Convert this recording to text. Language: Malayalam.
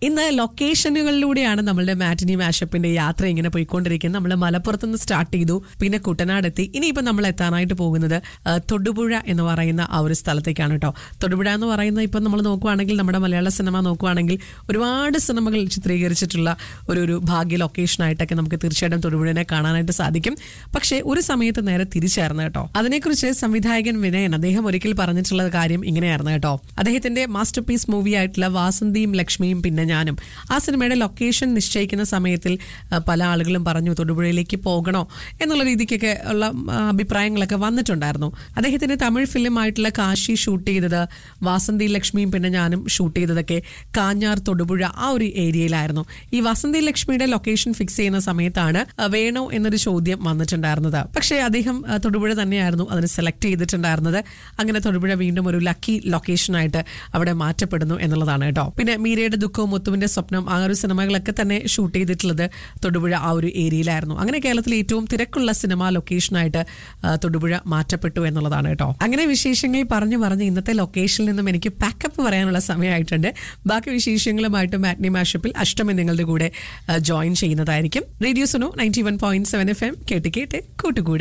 ഇന്ന് ലൊക്കേഷനുകളിലൂടെയാണ് നമ്മളുടെ മാറ്റിനി മാഷപ്പിന്റെ യാത്ര ഇങ്ങനെ പോയിക്കൊണ്ടിരിക്കുന്നത് നമ്മൾ മലപ്പുറത്ത് നിന്ന് സ്റ്റാർട്ട് ചെയ്തു പിന്നെ കുട്ടനാട് എത്തി ഇനിയിപ്പോൾ നമ്മൾ എത്താനായിട്ട് പോകുന്നത് ആ, തൊടുപുഴ എന്ന് പറയുന്ന ആ ഒരു സ്ഥലത്തേക്കാണ് കേട്ടോ തൊടുപുഴ എന്ന് പറയുന്ന ഇപ്പം നമ്മൾ നോക്കുവാണെങ്കിൽ നമ്മുടെ മലയാള സിനിമ നോക്കുവാണെങ്കിൽ ഒരുപാട് സിനിമകൾ ചിത്രീകരിച്ചിട്ടുള്ള ഒരു ഒരു ഭാഗ്യ ലൊക്കേഷനായിട്ടൊക്കെ നമുക്ക് തീർച്ചയായിട്ടും തൊടുപുഴനെ കാണാനായിട്ട് സാധിക്കും പക്ഷേ ഒരു സമയത്ത് നേരെ തിരിച്ചായിരുന്നു കേട്ടോ അതിനെക്കുറിച്ച് സംവിധായകൻ വിനയൻ അദ്ദേഹം ഒരിക്കൽ പറഞ്ഞിട്ടുള്ള കാര്യം ഇങ്ങനെയായിരുന്നു കേട്ടോ അദ്ദേഹത്തിന്റെ മാസ്റ്റർ പീസ് മൂവി ആയിട്ടുള്ള വാസന്തിയും ലക്ഷ്മിയും പിന്നെ ഞാനും ആ സിനിമയുടെ ലൊക്കേഷൻ നിശ്ചയിക്കുന്ന സമയത്തിൽ ആ, പല ആളുകളും പറഞ്ഞു തൊടുപുഴയിലേക്ക് പോകണോ എന്നുള്ള രീതിക്കൊക്കെ ഉള്ള ആ, അഭിപ്രായങ്ങളൊക്കെ വന്നിട്ടുണ്ടായിരുന്നു അദ്ദേഹത്തിന്റെ തമിഴ് ഫിലിം ആയിട്ടുള്ള കാശി ഷൂട്ട് ചെയ്തത് വാസന്തി ലക്ഷ്മിയും പിന്നെ ഞാനും ഷൂട്ട് ചെയ്തതൊക്കെ കാഞ്ഞാർ തൊടുപുഴ ആ ഒരു ഏരിയയിലായിരുന്നു ഈ വസന്തി ലക്ഷ്മിയുടെ ലൊക്കേഷൻ ഫിക്സ് ചെയ്യുന്ന സമയത്താണ് ആ, വേണോ എന്നൊരു ചോദ്യം വന്നിട്ടുണ്ടായിരുന്നത് പക്ഷേ അദ്ദേഹം ആ, തൊടുപുഴ തന്നെയായിരുന്നു അതിന് സെലക്ട് ചെയ്തിട്ടുണ്ടായിരുന്നത് അങ്ങനെ തൊടുപുഴ വീണ്ടും ഒരു ലക്കി ലൊക്കേഷനായിട്ട് അവിടെ മാറ്റപ്പെടുന്നു എന്നുള്ളതാണ് കേട്ടോ പിന്നെ മീരയുടെ ദുഃഖവും മുത്തുവിന്റെ സ്വപ്നം ആ ഒരു സിനിമകളൊക്കെ തന്നെ ഷൂട്ട് ചെയ്തിട്ടുള്ളത് തൊടുപുഴ ആ ഒരു ഏരിയയിലായിരുന്നു അങ്ങനെ കേരളത്തിലെ ഏറ്റവും തിരക്കുള്ള സിനിമ ലൊക്കേഷനായിട്ട് ആ, തൊടുപുഴ മാറ്റപ്പെട്ടു എന്നുള്ളതാണ് കേട്ടോ അങ്ങനെ വിശേഷങ്ങൾ പറഞ്ഞു പറഞ്ഞ് ഇന്നത്തെ ലൊക്കേഷനിൽ നിന്നും എനിക്ക് പാക്കപ്പ് പറയാനുള്ള സമയമായിട്ടുണ്ട് ബാക്കി വിശേഷങ്ങളുമായിട്ട് മാറ്റ്നി മാഷപ്പിൽ അഷ്ടമി നിങ്ങളുടെ കൂടെ ജോയിൻ ചെയ്യുന്നതായിരിക്കും radio Suno ninety one point seven F M കേട്ട് കേട്ട് കൂട്ടുകൂടാം